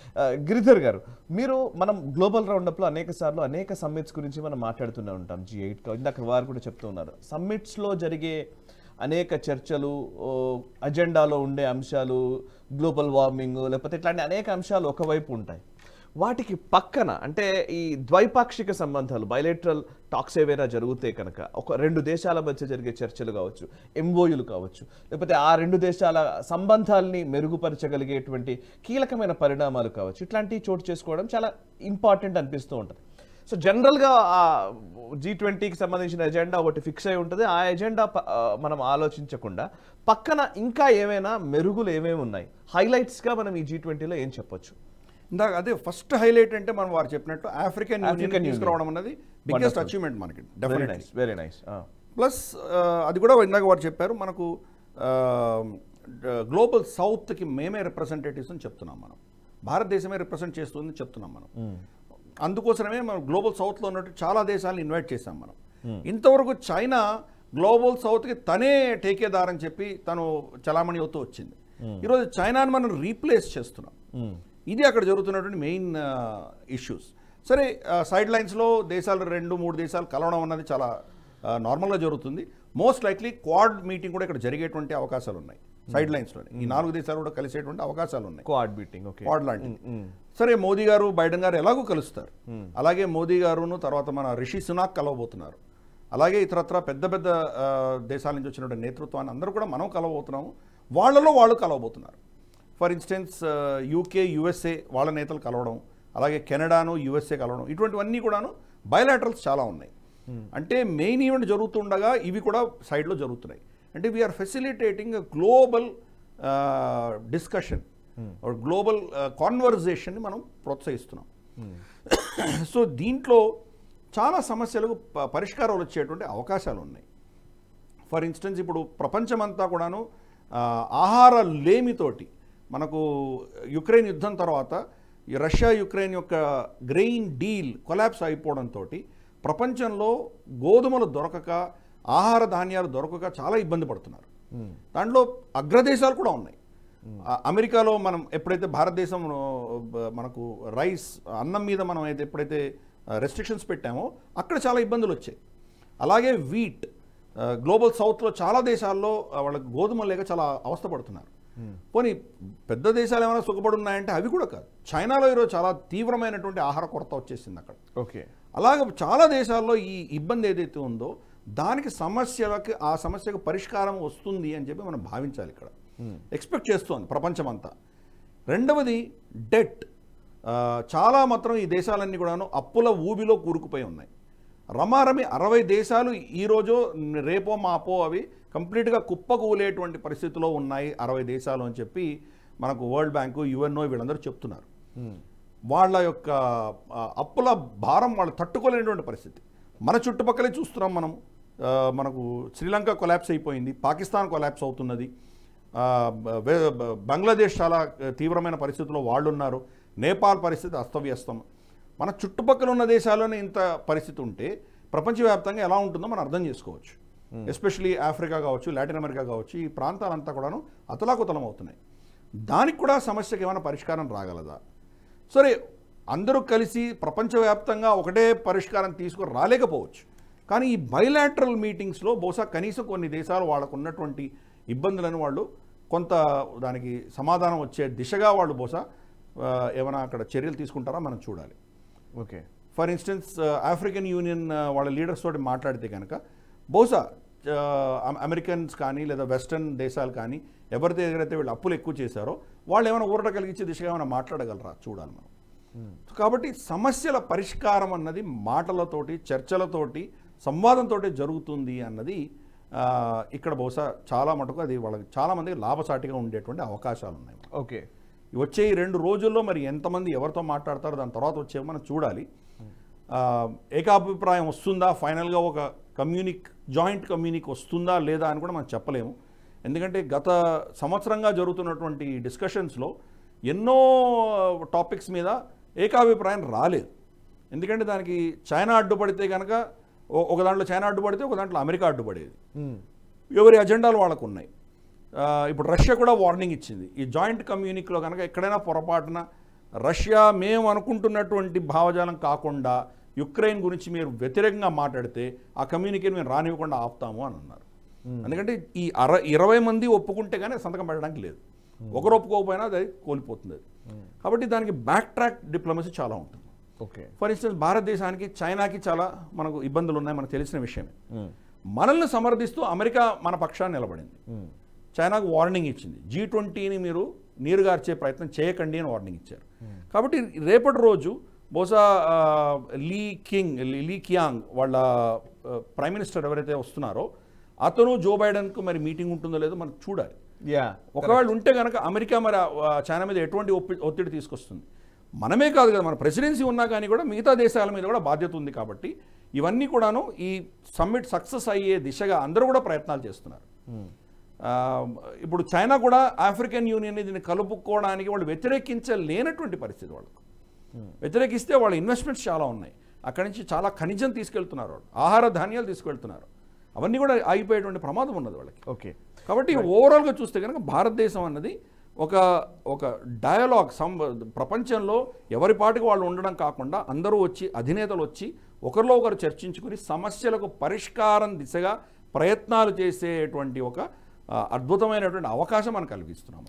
ఆ, గిరిధర్ గారు మీరు మనం గ్లోబల్ రౌండప్లో అనేక సార్లు అనేక సమ్మిట్స్ గురించి మనం మాట్లాడుతూనే ఉంటాం జీ ఎయిట్ ఇందాక వారు కూడా చెప్తూ ఉన్నారు సమ్మిట్స్లో జరిగే అనేక చర్చలు ఓ, అజెండాలో ఉండే అంశాలు గ్లోబల్ వార్మింగ్ లేకపోతే ఇట్లాంటి అనేక అంశాలు ఒకవైపు ఉంటాయి వాటికి పక్కన అంటే ఈ ద్వైపాక్షిక సంబంధాలు బయలేటరల్ టాక్స్ ఏవైనా జరిగితే కనుక ఒక రెండు దేశాల మధ్య జరిగే చర్చలు కావచ్చు ఎంఓయులు కావచ్చు లేకపోతే ఆ రెండు దేశాల సంబంధాల్ని మెరుగుపరచగలిగేటువంటి కీలకమైన పరిణామాలు కావచ్చు ఇట్లాంటివి చోటు చేసుకోవడం చాలా ఇంపార్టెంట్ అనిపిస్తూ ఉంటుంది సో జనరల్గా ఆ జీ ట్వంటీకి సంబంధించిన ఎజెండా ఒకటి ఫిక్స్ అయి ఉంటుంది ఆ ఎజెండా ప- ఆ, మనం ఆలోచించకుండా పక్కన ఇంకా ఏమైనా మెరుగులు ఏమేమి ఉన్నాయి హైలైట్స్గా మనం ఈ జీ ట్వంటీలో ఏం చెప్పొచ్చు ఇందాక అదే ఫస్ట్ హైలైట్ అంటే మనం వారు చెప్పినట్టు ఆఫ్రికన్ African యూనియన్ Union. తీసుకురావడం అన్నది బిగ్గెస్ట్ Wonderful. అచీవ్మెంట్ మనకి very definitely nice very nice plus అది కూడా ఇందాక వారు చెప్పారు మనకు గ్లోబల్ సౌత్కి మేమే రిప్రజెంటేటివ్స్ అని చెప్తున్నాం మనం భారతదేశమే రిప్రజెంట్ చేస్తుందని చెప్తున్నాం మనం అందుకోసమే మనం గ్లోబల్ సౌత్లో ఉన్నట్టు చాలా దేశాలను ఇన్వైట్ చేశాం మనం ఇంతవరకు చైనా గ్లోబల్ సౌత్కి తనే టేకేదార్ అని చెప్పి తను చలామణి అవుతూ వచ్చింది ఈరోజు చైనాని మనం రీప్లేస్ చేస్తున్నాం ఇది అక్కడ జరుగుతున్నటువంటి మెయిన్ ఇష్యూస్ సరే సైడ్ లైన్స్లో దేశాలు రెండు మూడు దేశాలు కలవడం అన్నది చాలా నార్మల్గా జరుగుతుంది మోస్ట్ లైక్లీ క్వాడ్ మీటింగ్ కూడా ఇక్కడ జరిగేటువంటి అవకాశాలు ఉన్నాయి సైడ్ లైన్స్లోనే ఈ నాలుగు దేశాలు కూడా కలిసేటువంటి అవకాశాలు ఉన్నాయి కోఆర్డ్ బీటింగ్ ఓకే క్వాడ్ లాంటిది సరే మోదీ గారు బైడెన్ గారు ఎలాగో కలుస్తారు అలాగే మోదీ గారును తర్వాత మన రిషి సునాక్ కలవబోతున్నారు అలాగే ఇతరత్ర పెద్ద పెద్ద ఆ, దేశాల నుంచి వచ్చినటువంటి నేతృత్వాన్ని అందరూ కూడా మనం కలవబోతున్నాము వాళ్ళలో వాళ్ళు కలవబోతున్నారు ఫర్ ఇన్స్టెన్స్ యూకే యుఎస్ఏ వాళ్ళ నేతలు కలవడం అలాగే కెనడాను యుఎస్ఏ కలవడం ఇటువంటివన్నీ కూడాను బయలాటరల్స్ చాలా ఉన్నాయి అంటే మెయిన్ ఈవెంట్ జరుగుతుండగా ఇవి కూడా సైడ్లో జరుగుతున్నాయి అంటే we're facilitating global discussion global కాన్వర్జేషన్ని మనం ప్రోత్సహిస్తున్నాం సో దీంట్లో చాలా సమస్యలకు ప- పరిష్కారాలు వచ్చేటువంటి అవకాశాలు ఉన్నాయి ఫర్ ఇన్స్టెన్స్ ఇప్పుడు ప్రపంచమంతా కూడాను ఆ, ఆహార లేమితోటి మనకు యుక్రెయిన్ యుద్ధం తర్వాత ఈ రష్యా యుక్రెయిన్ యొక్క గ్రెయిన్ డీల్ కొలాప్స్ అయిపోవడంతో ప్రపంచంలో గోధుమలు దొరకక ఆహార ధాన్యాలు దొరకక చాలా ఇబ్బంది పడుతున్నారు దాంట్లో అగ్రదేశాలు కూడా ఉన్నాయి ఆ, అమెరికాలో మనం ఎప్పుడైతే భారతదేశం ఆ, బ- మనకు రైస్ అన్నం మీద మనం అయితే ఎప్పుడైతే రెస్ట్రిక్షన్స్ పెట్టామో అక్కడ చాలా ఇబ్బందులు వచ్చాయి అలాగే వీట్ ఆ, గ్లోబల్ సౌత్లో చాలా దేశాల్లో ఆ, వాళ్ళకి గోధుమలు లేక చాలా అవస్థపడుతున్నారు పోనీ పెద్ద దేశాలు ఏమైనా సుఖపడి ఉన్నాయంటే అవి కూడా కాదు చైనాలో ఈరోజు చాలా తీవ్రమైనటువంటి ఆహార కొరత వచ్చేసింది అక్కడ ఓకే అలాగే చాలా దేశాల్లో ఈ ఇబ్బంది ఏదైతే ఉందో దానికి సమస్యలకు ఆ సమస్యకు పరిష్కారం వస్తుంది అని చెప్పి మనం భావించాలి ఇక్కడ ఎక్స్పెక్ట్ చేస్తోంది ప్రపంచమంతా రెండవది డెట్ చాలా మాత్రం ఈ దేశాలన్నీ కూడాను అప్పుల ఊబిలో కూరుకుపోయి ఉన్నాయి రమారమి అరవై దేశాలు ఈరోజు రేపో మాపో అవి కంప్లీట్గా కుప్పకూలేటువంటి పరిస్థితిలో ఉన్నాయి అరవై దేశాలు అని చెప్పి మనకు వరల్డ్ బ్యాంకు యుఎన్ఓ వీళ్ళందరూ చెప్తున్నారు వాళ్ళ యొక్క ఆ, అప్పుల భారం వాళ్ళు తట్టుకోలేనటువంటి పరిస్థితి మన చుట్టుపక్కలే చూస్తున్నాం మనం ఆ, మనకు శ్రీలంక కొలాప్స్ అయిపోయింది పాకిస్తాన్ కొలాప్స్ అవుతున్నది ఆ, బ- వే- బ- బంగ్లాదేశ్ చాలా తీవ్రమైన పరిస్థితుల్లో వాళ్ళు ఉన్నారు నేపాల్ పరిస్థితి అస్తవ్యస్తం మన చుట్టుపక్కల ఉన్న దేశాల్లోనే ఇంత పరిస్థితి ఉంటే ప్రపంచవ్యాప్తంగా ఎలా ఉంటుందో మనం అర్థం చేసుకోవచ్చు ఎస్పెషలీ ఆఫ్రికా కావచ్చు లాటిన్ అమెరికా కావచ్చు ఈ ప్రాంతాలంతా కూడాను అతలాకుతలం అవుతున్నాయి దానికి కూడా సమస్యకి ఏమైనా పరిష్కారం రాగలదా సరే అందరూ కలిసి ప్రపంచవ్యాప్తంగా ఒకటే పరిష్కారం తీసుకొని రాలేకపోవచ్చు కానీ ఈ బయలాటరల్ మీటింగ్స్లో బహుశా కనీసం కొన్ని దేశాలు వాళ్ళకు ఉన్నటువంటి ఇబ్బందులను వాళ్ళు కొంత దానికి సమాధానం వచ్చే దిశగా వాళ్ళు బహుశా ఆ, ఏమైనా అక్కడ చర్యలు తీసుకుంటారా మనం చూడాలి okay for instance African union ఆ, వాళ్ళ లీడర్స్ తోటి మాట్లాడితే కనుక బహుశా ఆ, అమె- అమెరికన్స్ కానీ లేదా వెస్టర్న్ దేశాలు కానీ ఎవరి దగ్గరైతే వీళ్ళు అప్పులు ఎక్కువ చేశారో వాళ్ళు ఏమైనా ఊరట కలిగించే దిశగా ఏమైనా మాట్లాడగలరా చూడాలి మనం సో కాబట్టి సమస్యల పరిష్కారం అన్నది మాటలతోటి చర్చలతోటి సంవాదంతో జరుగుతుంది అన్నది ఆ, ఇక్కడ బహుశా చాలా మటుకు అది వాళ్ళకి చాలామందికి లాభసాటిగా ఉండేటువంటి అవకాశాలు ఉన్నాయి ఓకే వచ్చే ఈ రెండు రోజుల్లో మరి ఎంతమంది ఎవరితో మాట్లాడతారో దాని తర్వాత వచ్చే మనం చూడాలి ఆ, ఏకాభిప్రాయం వస్తుందా ఫైనల్గా ఒక కమ్యూనిక్ జాయింట్ కమ్యూనిక్ వస్తుందా లేదా అని కూడా మనం చెప్పలేము ఎందుకంటే గత సంవత్సరంగా జరుగుతున్నటువంటి డిస్కషన్స్లో ఎన్నో టాపిక్స్ మీద ఏకాభిప్రాయం రాలేదు ఎందుకంటే దానికి చైనా అడ్డుపడితే కనుక ఓ- ఒక దాంట్లో చైనా అడ్డుపడితే ఒక దాంట్లో అమెరికా అడ్డుపడేది ఎవరి అజెండాలు వాళ్ళకు ఉన్నాయి ఆ, ఇప్పుడు రష్యా కూడా వార్నింగ్ ఇచ్చింది ఈ జాయింట్ కమ్యూనిక్లో కనుక ఎక్కడైనా పొరపాటున రష్యా మేము అనుకుంటున్నటువంటి భావజాలం కాకుండా యుక్రెయిన్ గురించి మీరు వ్యతిరేకంగా మాట్లాడితే ఆ కమ్యూనికేట్ మేము రానివ్వకుండా ఆపుతాము అని అన్నారు ఎందుకంటే ఈ అర ఇరవై మంది ఒప్పుకుంటే కానీ సంతకం పెట్టడానికి లేదు ఒకరు ఒప్పుకోకపోయినా అది కోల్పోతుంది అది కాబట్టి దానికి బ్యాక్ ట్రాక్ డిప్లొమసీ చాలా ఉంటుంది ఓకే ఫర్ ఇన్స్టెన్స్ భారతదేశానికి చైనాకి చాలా మనకు ఇబ్బందులు ఉన్నాయి మనకు తెలిసిన విషయమే మనల్ని సమర్థిస్తూ అమెరికా మన పక్షాన్ని నిలబడింది చైనాకు వార్నింగ్ ఇచ్చింది జీ ట్వంటీని మీరు నీరుగార్చే ప్రయత్నం చేయకండి అని వార్నింగ్ ఇచ్చారు కాబట్టి రేపటి రోజు బహుశా ఆ, లీ కింగ్ లీ- లీ కియాంగ్ వాళ్ళ ఆ, ప్రైమ్ మినిస్టర్ ఎవరైతే వస్తున్నారో అతను జో బైడెన్కు మరి మీటింగ్ ఉంటుందో లేదో మనం చూడాలి యా ఒకవేళ ఉంటే కనుక అమెరికా మరి ఆ- ఆ చైనా మీద ఎటువంటి ఒప్పి- ఒత్తిడి తీసుకొస్తుంది మనమే కాదు కదా మన ప్రెసిడెన్సీ ఉన్నా కానీ కూడా మిగతా దేశాల మీద కూడా బాధ్యత ఉంది కాబట్టి ఇవన్నీ కూడాను ఈ సమ్మిట్ సక్సెస్ అయ్యే దిశగా అందరూ కూడా ప్రయత్నాలు చేస్తున్నారు ఆ, ఇప్పుడు చైనా కూడా ఆఫ్రికన్ యూనియన్ దీన్ని కలుపుకోవడానికి వాళ్ళు వ్యతిరేకించలేనటువంటి పరిస్థితి వాళ్ళకు వ్యతిరేకిస్తే వాళ్ళ ఇన్వెస్ట్మెంట్స్ చాలా ఉన్నాయి అక్కడి నుంచి చాలా ఖనిజం తీసుకెళ్తున్నారు వాళ్ళు ఆహార ధాన్యాలు తీసుకెళ్తున్నారు అవన్నీ కూడా ఆగిపోయేటువంటి ప్రమాదం ఉన్నది వాళ్ళకి ఓకే కాబట్టి ఓవరాల్గా చూస్తే కనుక భారతదేశం అన్నది ఒక ఒక డయలాగ్ సం ప్రపంచంలో ఎవరి పాటికి వాళ్ళు ఉండడం కాకుండా అందరూ వచ్చి అధినేతలు వచ్చి ఒకరిలో ఒకరు చర్చించుకుని సమస్యలకు పరిష్కారం దిశగా ప్రయత్నాలు చేసేటువంటి ఒక ఆ, అద్భుతమైనటువంటి అవకాశం మనం కలిగిస్తున్నాం